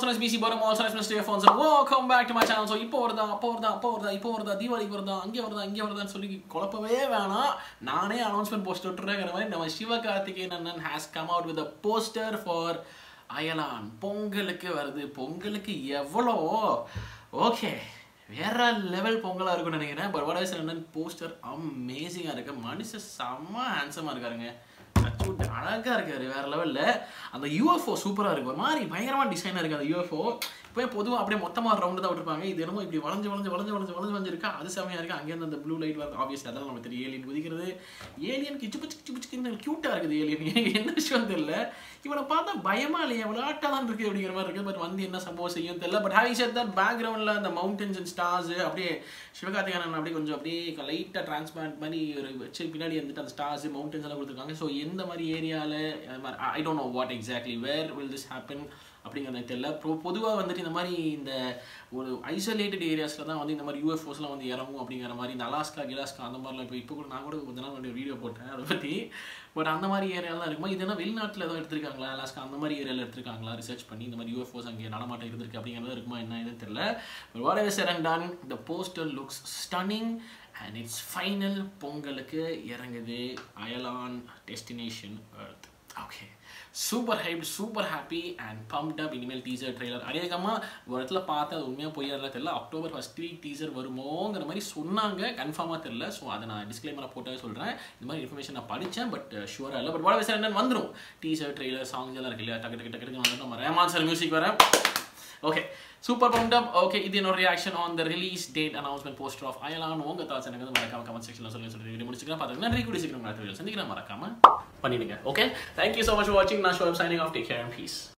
also known as BC Bottom, also known as Mr. Earphones, and welcome back to my channel. So இப்போ வருதா அப்போ வருதா அப்போ வருதா இப்போ வருதா தீபாவளிக்கு வருதா அங்கே வருதா இங்கே வருதான்னு சொல்லி குழப்பவே வேணாம் நானே அனௌன்ஸ்மெண்ட் போஸ்ட் விட்டுறேங்கிற மாதிரி நம்ம சிவகார்த்திகேயன் அண்ணன் has come out with a poster for Ayalaan பொங்கலுக்கு வருது பொங்கலுக்கு எவ்வளோ ஓகே வேற லெவல் பொங்கலாக இருக்கும்னு நினைக்கிறேன் பட் வட என்னன்னு போஸ்டர் அமேசிங்காக இருக்கு மனுஷன் செம்ம ஹேண்ட்ஸமாக இருக்காருங்க அச்சூட் அழகாக இருக்காரு வேற லெவலில் அந்த யூஎஃப்ஓ சூப்பராக இருக்கு ஒரு மாதிரி பயங்கரமாக டிசைனாக இருக்குது அந்த யூஎஃப்ஓ இப்போ பொதுவாக அப்படியே மொத்தமாக ரவுண்டு தான் விட்டுருப்பாங்க இது என்னமோ இப்படி வளைஞ்சு வளைஞ்சு வளைஞ்சு வளைஞ்சு வளைஞ்சு வளைஞ்சு இருக்கா அது செமையாக இருக்குது அங்கேருந்து அந்த ப்ளூ லைட் வருது ஆப்வியஸ் அதெல்லாம் நமக்கு தெரியும் ஏலியன் குதிக்கிறது ஏலியன் கிச்சு பிச்சு கிச்சு பிச்சுன்னு க்யூட்டாக இருக்குது ஏலியன் என்ன விஷயம் தெரியல இவனை பார்த்தா பயமா இல்லையா விளையாட்டாக தான் இருக்குது அப்படிங்கிற மாதிரி இருக்குது பட் வந்து என்ன சம்பவம் செய்யும் தெரியல பட் ஹேவிங் செட் தட் பேக்ரவுண்டில் அந்த மவுண்டன்ஸ் அண்ட் ஸ்டார்ஸ் அப்படியே சிவகார்த்திகேயன் அப்படியே கொஞ்சம் அப்படியே லைட்டாக டிரான்ஸ்பரண்ட் மாதிரி ஒரு வச்சு பின்னாடி வந்துட்டு அந்த ஸ்டார்ஸ் மவுண்டன்ஸ் எல்லாம் கொடுத்துருக்காங்க ஸோ எந்த மாதிரி ஏரியாவில் I don't know what exactly where will this happen அப்படிங்கிறது எனக்கு தெரியல ப்ரோ பொதுவாக வந்துட்டு இந்த மாதிரி இந்த ஒரு ஐசோலேட்டட் ஏரியாஸில் தான் வந்து இந்த மாதிரி யூஎஃப்ஓஸ்லாம் வந்து இறங்கும் அப்படிங்கிற மாதிரி இந்த அலாஸ்கா கிலாஸ்கா அந்த மாதிரிலாம் இப்போ இப்போ கூட நான் கூட கொஞ்ச நாள் ஒரு வீடியோ போட்டேன் அதை பற்றி பட் அந்த மாதிரி ஏரியாலாம் இருக்குமா இது என்ன வெளிநாட்டில் ஏதோ எடுத்திருக்காங்களா அலாஸ்கா அந்த மாதிரி ஏரியாவில் எடுத்திருக்காங்களா ரிசர்ச் பண்ணி இந்த மாதிரி யூஎஃப்ஓஸ் அங்கே நடமாட்டம் இருந்திருக்கு அப்படிங்கிறது இருக்குமா என்ன எதுவும் தெரியல பட் வாட் எவர் செரன் டன் the poster looks stunning and it's final பொங்கலுக்கு இறங்குது Ayalaan destination earth okay super hype super happy and pumped up இனிமேல் டீசர் ட்ரெய்லர் அநேகமாக ஒரு இடத்துல பார்த்து அது உண்மையாக பொய்யாதெல்லாம் தெரியல அக்டோபர் ஃபஸ்ட் வீக் டீசர் வருமோங்கிற மாதிரி சொன்னாங்க கன்ஃபார்மாக தெரியல ஸோ அதை நான் டிஸ்க்ளைமராக போட்டே சொல்கிறேன் இந்த மாதிரி இன்ஃபர்மேஷன் நான் படித்தேன் பட் ஷுவராக இல்லை பட் வாட என்னன்னு வந்துடும் டீசர் ட்ரெய்லர் சாங்ஸ் எல்லாம் இருக்கு இல்லையா டக்கு டக்கு டக்கு வந்து நம்ம ரேமான் சார் மியூசிக் வரேன் okay super pumped up okay இது என்னோட reaction on the release date announcement poster of Ayalaan உங்க தாட்ஸ் எனக்கு வந்து மறக்காம கமெண்ட் செக்ஷனில் சொல்லி சொல்லி வீடியோ முடிச்சுக்கிறேன் பார்த்துங்க நன்றி கூடி சீக்கிரம் சந்திக்கிறேன் மறக்காம பண்ணிடுங்க okay thank you so much for வாட்சிங் நான் ஷோ signing off take care and piece